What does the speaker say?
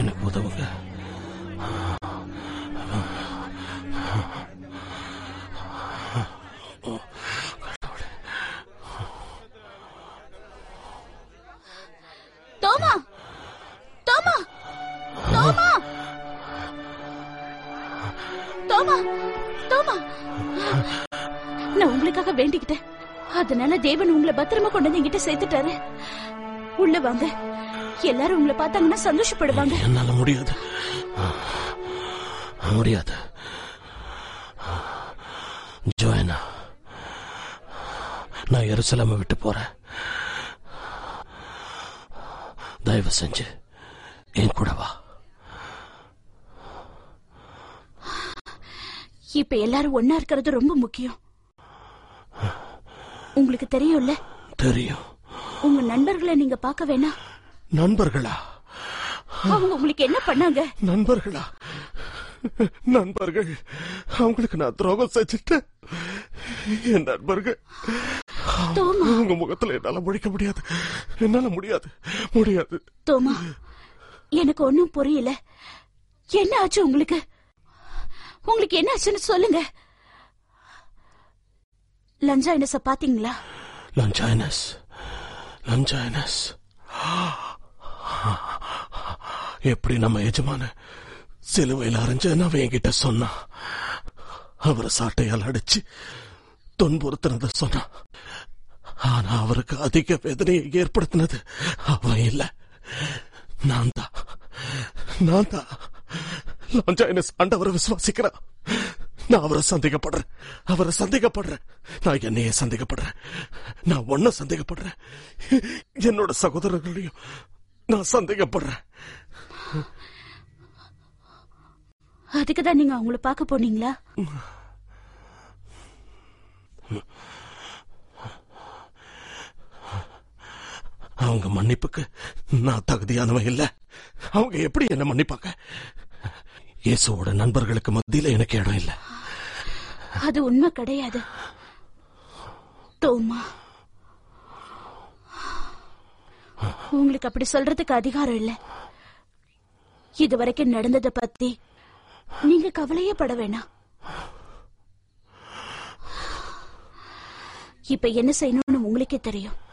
எனக்கு உதவுங்க தோமா தோமா தோமா தோமா தோமா நான் உங்களுக்காக வேண்டிக்கிட்டேன் அதனால தேவன் உங்களை பத்திரமா கொண்டு வந்து என்கிட்ட சேர்த்துட்டாரு உள்ள வாங்க எல்லாரும் உங்களை பார்த்தாங்கன்னா சந்தோஷப்படுவாங்க என்னால முடியாது முடியாது ஜோயனா நான் எருசலேமை விட்டு போறேன் தயவு செஞ்சு என் கூட வா இப்ப எல்லாரும் ஒன்னா இருக்கிறது ரொம்ப முக்கியம் உங்களுக்கு தெரியும்ல தெரியும் உங்க நண்பர்களை நீங்க பார்க்க வேணாம் நண்பர்களா அவங்க உங்களுக்கு என்ன பண்ணாங்க நண்பர்களா நண்பர்கள் அவங்களுக்கு நான் துரோகம் செஞ்சுட்டேன் என் நண்பர்கள் தோமா உங்க முகத்துல என்னால முடிக்க முடியாது என்னால முடியாது முடியாது தோமா எனக்கு ஒண்ணும் புரியல என்ன ஆச்சு உங்களுக்கு உங்களுக்கு என்ன ஆச்சுன்னு சொல்லுங்க லஞ்சாயினஸ பாத்தீங்களா லஞ்சாயினஸ் லஞ்சாயினஸ் எப்படி நம்ம எஜமான சிலுவையில் அரைஞ்சேன்னு அவன் என்கிட்ட சொன்னான் அவரை சாட்டையால் அடிச்சு துன்புறுத்தினத சொன்னான் ஆனா அவருக்கு அதிக வேதனையை ஏற்படுத்தினது அவன் இல்ல நான் தான் நான் தான் லாஞ்சாயினஸ் ஆண்டவரை விசுவாசிக்கிறான் நான் அவரை சந்தேகப்படுறேன் அவரை சந்தேகப்படுறேன் நான் என்னையே சந்தேகப்படுறேன் நான் ஒன்ன சந்தேகப்படுறேன் என்னோட சகோதரர்களையும் நான் சந்தேகப்படுறேன் அதுக்கு தான் நீங்க அவங்கள பார்க்க போனீங்களா அவங்க மன்னிப்புக்கு நான் தகுதியானவன் இல்ல அவங்க எப்படி என்ன மன்னிப்பாங்க இயேசுவோட நண்பர்களுக்கு மத்தியில எனக்கு இடம் இல்ல அது உண்மை கிடையாது தோமா உங்களுக்கு அப்படி சொல்றதுக்கு அதிகாரம் இல்ல இதுவரைக்கும் நடந்தத பத்தி நீங்க கவலையே பட வேணாம் இப்ப என்ன செய்யணும்னு உங்களுக்கே தெரியும்